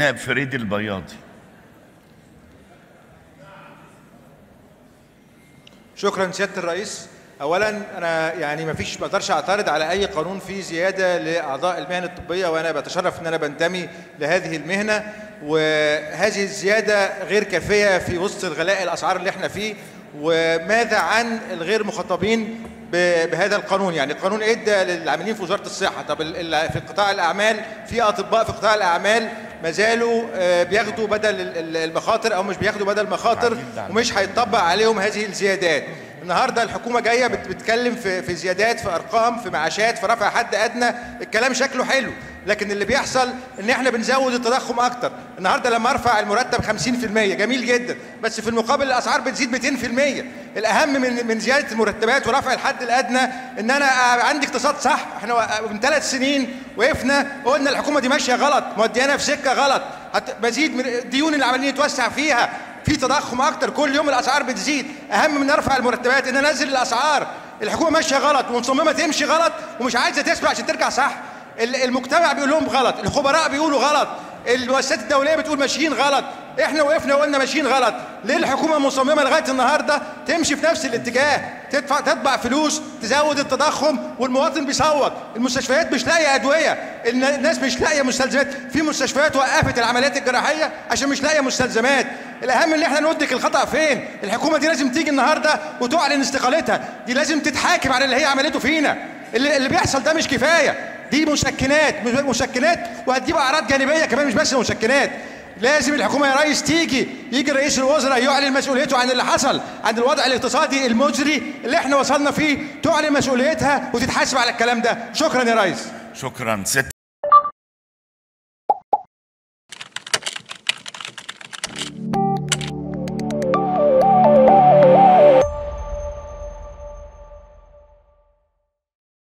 نائب فريد البياضي شكرا سياده الرئيس اولا انا يعني ما فيش ما اقدرش اعترض على اي قانون فيه زياده لاعضاء المهن الطبيه وانا بتشرف ان انا بنتمي لهذه المهنه وهذه الزياده غير كافيه في وسط الغلاء الاسعار اللي احنا فيه وماذا عن الغير مخاطبين ب- بهذا القانون يعني القانون ادى للعاملين في وزاره الصحه طب ال- ال- في قطاع الاعمال في اطباء في قطاع الاعمال ما زالوا آه، بياخدوا بدل ال- ال- المخاطر او مش بياخدوا بدل المخاطر ومش هيطبق عليهم هذه الزيادات النهارده الحكومه جايه بت- بتتكلم في في زيادات في ارقام في معاشات في رفع حد ادنى الكلام شكله حلو لكن اللي بيحصل ان احنا بنزود التضخم اكتر النهارده لما ارفع المرتب 50% جميل جدا بس في المقابل الاسعار بتزيد 200% الاهم من من زياده المرتبات ورفع الحد الادنى ان انا آه، عندي اقتصاد صح احنا و- من ثلاث سنين وقفنا قلنا الحكومه دي ماشيه غلط موديانا في سكه غلط هت- مزيد من الديون اللي عمالين يتوسع فيها في تضخم اكتر كل يوم الاسعار بتزيد اهم من ارفع المرتبات ان انزل الاسعار الحكومه ماشيه غلط ومصممه تمشي غلط ومش عايزه تسمع عشان ترجع صح ال- المجتمع بيقول لهم غلط الخبراء بيقولوا غلط المؤسسات الدوليه بتقول ماشيين غلط احنا وقفنا وقلنا ماشيين غلط ليه الحكومه مصممه لغايه النهارده تمشي في نفس الاتجاه تدفع تطبع فلوس تزود التضخم والمواطن بيصوت المستشفيات مش لاقيه ادويه الن- الناس مش لاقيه مستلزمات في مستشفيات وقفت العمليات الجراحيه عشان مش لاقيه مستلزمات الاهم ان احنا ندرك الخطا فين الحكومه دي لازم تيجي النهارده وتعلن استقالتها دي لازم تتحاكم على اللي هي عملته فينا اللي, اللي بيحصل ده مش كفايه دي مسكنات مش مسكنات وهتجيب اعراض جانبيه كمان مش بس مسكنات لازم الحكومه يا ريس تيجي يجي رئيس الوزراء يعلن مسؤوليته عن اللي حصل عن الوضع الاقتصادي المزري اللي احنا وصلنا فيه تعلن مسؤوليتها وتتحاسب على الكلام ده شكرا يا ريس شكرا ست